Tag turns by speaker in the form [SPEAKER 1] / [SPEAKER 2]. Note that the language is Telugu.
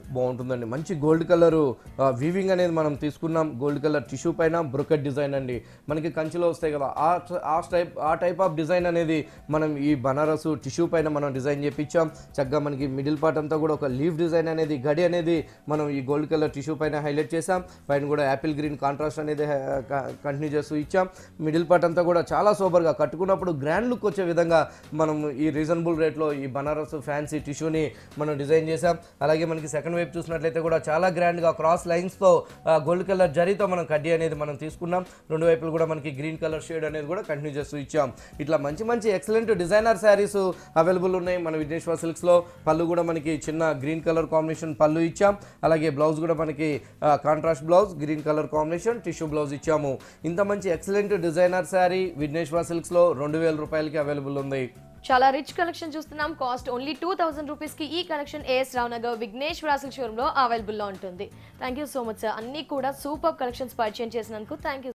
[SPEAKER 1] బాగుంటుందండి మంచి గోల్డ్ కలర్ వీవింగ్ అనేది మనం తీసుకున్నాం గోల్డ్ కలర్ టిష్యూ పైన బ్రొకెట్ డిజైన్ అండి మనకి కంచిలో వస్తాయి కదా ఆ ఆ టైప్ ఆ టైప్ ఆఫ్ డిజైన్ అనేది మనం ఈ బనారస్ టిష్యూ పైన మనం డిజైన్ చేపించాం చక్కగా మనకి మిడిల్ పార్ట్ అంతా కూడా ఒక లీఫ్ డిజైన్ అనేది గడి అనేది మనం ఈ గోల్డ్ కలర్ టిష్యూ పైన హైలైట్ చేసాం పైన కూడా యాపిల్ గ్రీన్ కాంట్రాస్ట్ అనేది కంటిన్యూ చేస్తూ ఇచ్చాం మిడిల్ పార్ట్ అంతా కూడా చాలా సూపర్గా కట్టుకున్నప్పుడు గ్రాండ్ లుక్ వచ్చే విధంగా మనం ఈ రీజనబుల్ రేట్లో ఈ బనారస్ ఫ్యాన్సీ టిష్యూని మనం డిజైన్ చేసాం అలాగే మనకి సెకండ్ వైపు చూసినట్లయితే కూడా చాలా గ్రాండ్గా క్రాస్ లైన్స్తో గోల్డ్ కలర్ జరీతో మనం కడ్డీ అనేది మనం తీసుకున్నాం రెండు వైపులు కూడా మనకి గ్రీన్ కలర్ షేడ్ అనేది కూడా కంటిన్యూ చేస్తూ ఇచ్చాం ఇట్లా మంచి మంచి ఎక్సలెంట్ డిజైనర్ శారీస్ అవైలబుల్ ఉన్నాయి మన విఘ్నేశ్వర సిల్క్స్లో పళ్ళు కూడా మనకి చిన్న గ్రీన్ కలర్ కాంబినేషన్ పళ్ళు ఇచ్చాం అలాగే బ్లౌజ్ కూడా మనకి contrast blouse green colour combination tissue blouse ఇచ్చాము ఇంత మంచి ఎక్సలెంట్ డిజైనర్ శారీ విఘ్నేశ్వర సిల్క్స్లో రెండు వేల రూపాయలకి అవైలబుల్ ఉంది
[SPEAKER 2] చాలా రిచ్ కలెక్షన్ చూస్తున్నాం కాస్ట్ ఓన్లీ టూ థౌసండ్ రూపీస్కి ఈ కలెక్షన్ ఏఎస్ రావు నగర్ విఘ్నేష్ రాసిల్ షోరూంలో అవైలబుల్లో ఉంటుంది thank you so much sir అన్నీ కూడా సూపర్ కలెక్షన్స్ పరిచయం చేసినందుకు థ్యాంక్ యూ